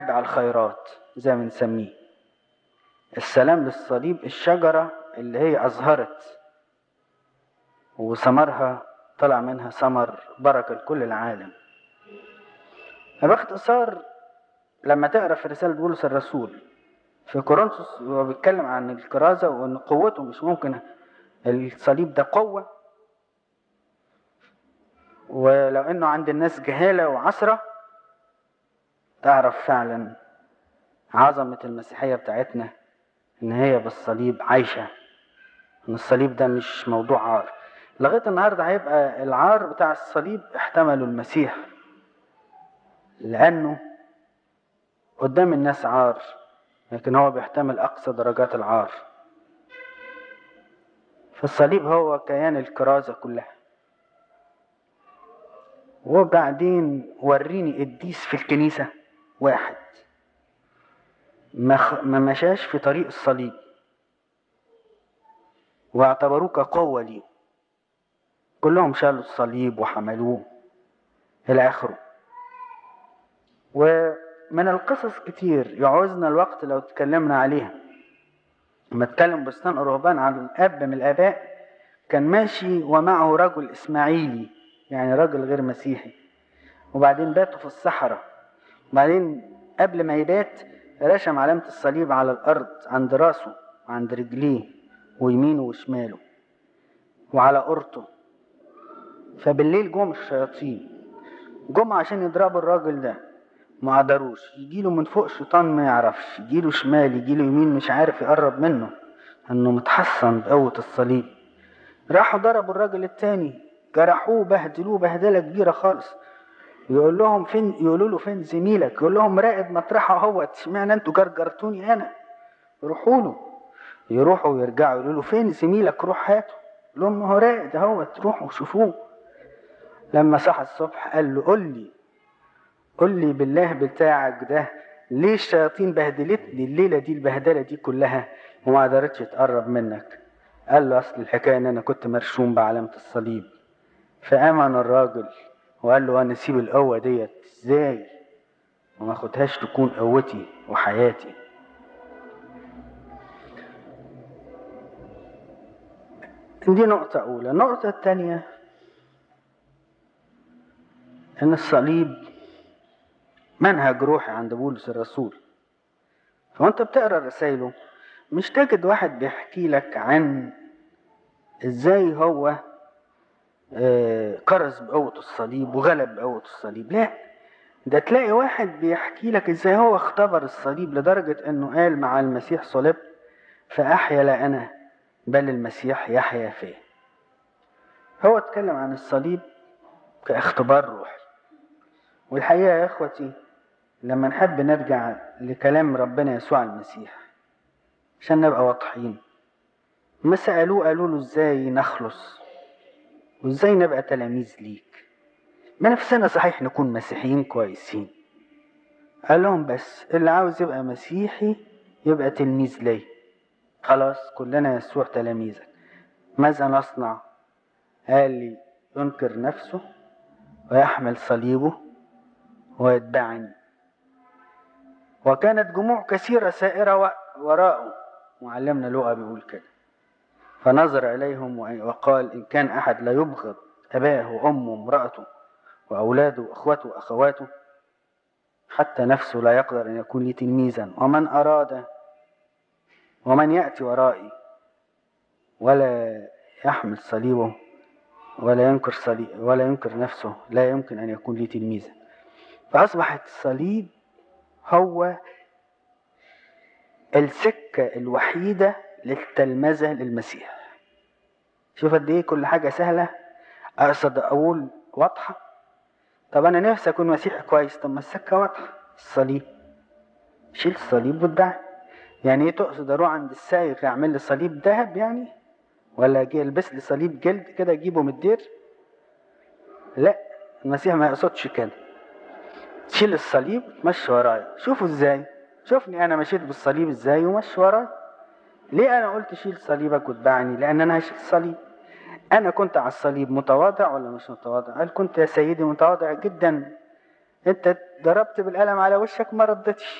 على الخيرات زي ما بنسميه السلام للصليب الشجرة اللي هي أزهرت وثمرها طلع منها ثمر بركة لكل العالم باختصار لما تقرا في رسالة بولس الرسول في كورنثوس هو بيتكلم عن الكرازة وإن قوته مش ممكن الصليب ده قوة ولو إنه عند الناس جهالة وعسرة تعرف فعلا عظمة المسيحية بتاعتنا إن هي بالصليب عايشة إن الصليب ده مش موضوع عار لغاية النهاردة هيبقى العار بتاع الصليب احتمله المسيح لأنه قدام الناس عار لكن هو بيحتمل أقصى درجات العار فالصليب هو كيان الكرازة كلها وبعدين وريني قديس في الكنيسة واحد ما, خ... ما مشاش في طريق الصليب واعتبروه كقوة ليه كلهم شالوا الصليب وحملوه إلى آخره ومن القصص كتير يعوزنا الوقت لو اتكلمنا عليها لما اتكلم بستان الرهبان عن الأب من الآباء كان ماشي ومعه رجل إسماعيلي يعني راجل غير مسيحي وبعدين باتوا في الصحراء وبعدين قبل ما يبات رسم علامة الصليب على الأرض عند راسه وعند رجليه ويمينه وشماله وعلى قرطه فبالليل جم الشياطين جم عشان يضربوا الراجل ده ما قدروش يجيله من فوق شيطان ما يعرفش يجيله شمال يجيله يمين مش عارف يقرب منه انه متحصن بقوة الصليب راحوا ضربوا الراجل التاني جرحوه بهدلوه بهدلة كبيرة خالص يقول لهم فين يقولوا له فين زميلك يقول لهم راقد مطرحه اهوت اشمعنى انتوا جرجرتوني انا روحوا له يروحوا ويرجعوا يقولوا له فين زميلك روح هاته يقول لهم هو راقد اهوت روحوا شوفوه لما صحى الصبح قال له قول لي قول لي بالله بتاعك ده ليه الشياطين بهدلتني الليله دي البهدله دي كلها وما قدرتش تقرب منك قال له اصل الحكايه ان انا كنت مرشوم بعلامه الصليب فامن الراجل وقال له انا اسيب القوه ديت ازاي وما اخدهاش تكون قوتي وحياتي دي نقطة أولى النقطة الثانية إن الصليب منهج روحي عند بولس الرسول فوانت بتقرا رسايله مش تجد واحد بيحكي لك عن ازاي هو كرز بقوة الصليب وغلب بقوة الصليب لا ده تلاقي واحد بيحكي لك ازاي هو اختبر الصليب لدرجة انه قال مع المسيح صلبت فأحيا لا أنا بل المسيح يحيا فيه هو اتكلم عن الصليب كاختبار روحي والحقيقة يا اخوتي لما نحب نرجع لكلام ربنا يسوع المسيح عشان نبقى واضحين ما سألوه قالوا له ازاي نخلص وازاي نبقى تلاميذ ليك ما نفسنا صحيح نكون مسيحيين كويسين قال لهم بس اللي عاوز يبقى مسيحي يبقى تلميذ لي خلاص كلنا يسوع تلاميذك ماذا نصنع قال لي ينكر نفسه ويحمل صليبه ويتبعني وكانت جموع كثيرة سائرة وراءه معلمنا لوقا بيقول كده فنظر إليهم وقال إن كان أحد لا يبغض أباه وأمه وامرأته وأولاده وأخوته وأخواته حتى نفسه لا يقدر أن يكون لي تلميذا ومن أراد ومن يأتي ورائي ولا يحمل صليبه ولا ينكر صليب ولا ينكر نفسه لا يمكن أن يكون لي تلميذا فأصبحت الصليب هو السكة الوحيدة للتلمذة للمسيح شوف قد ايه كل حاجة سهلة أقصد أقول واضحة طب أنا نفسي أكون مسيحي كويس طب ما السكة واضحة الصليب شيل الصليب واتبعني يعني ايه تقصد أروح عند السايق يعمل لي صليب ذهب يعني ولا أجي ألبس لي صليب جلد كده أجيبه من الدير لا المسيح ما يقصدش كده تشيل الصليب تمشي ورايا شوفوا ازاي شوفني انا مشيت بالصليب ازاي ومشي ورايا ليه انا قلت شيل صليبك واتبعني لان انا هشيل الصليب انا كنت على الصليب متواضع ولا مش متواضع قال كنت يا سيدي متواضع جدا انت ضربت بالقلم على وشك ما ردتش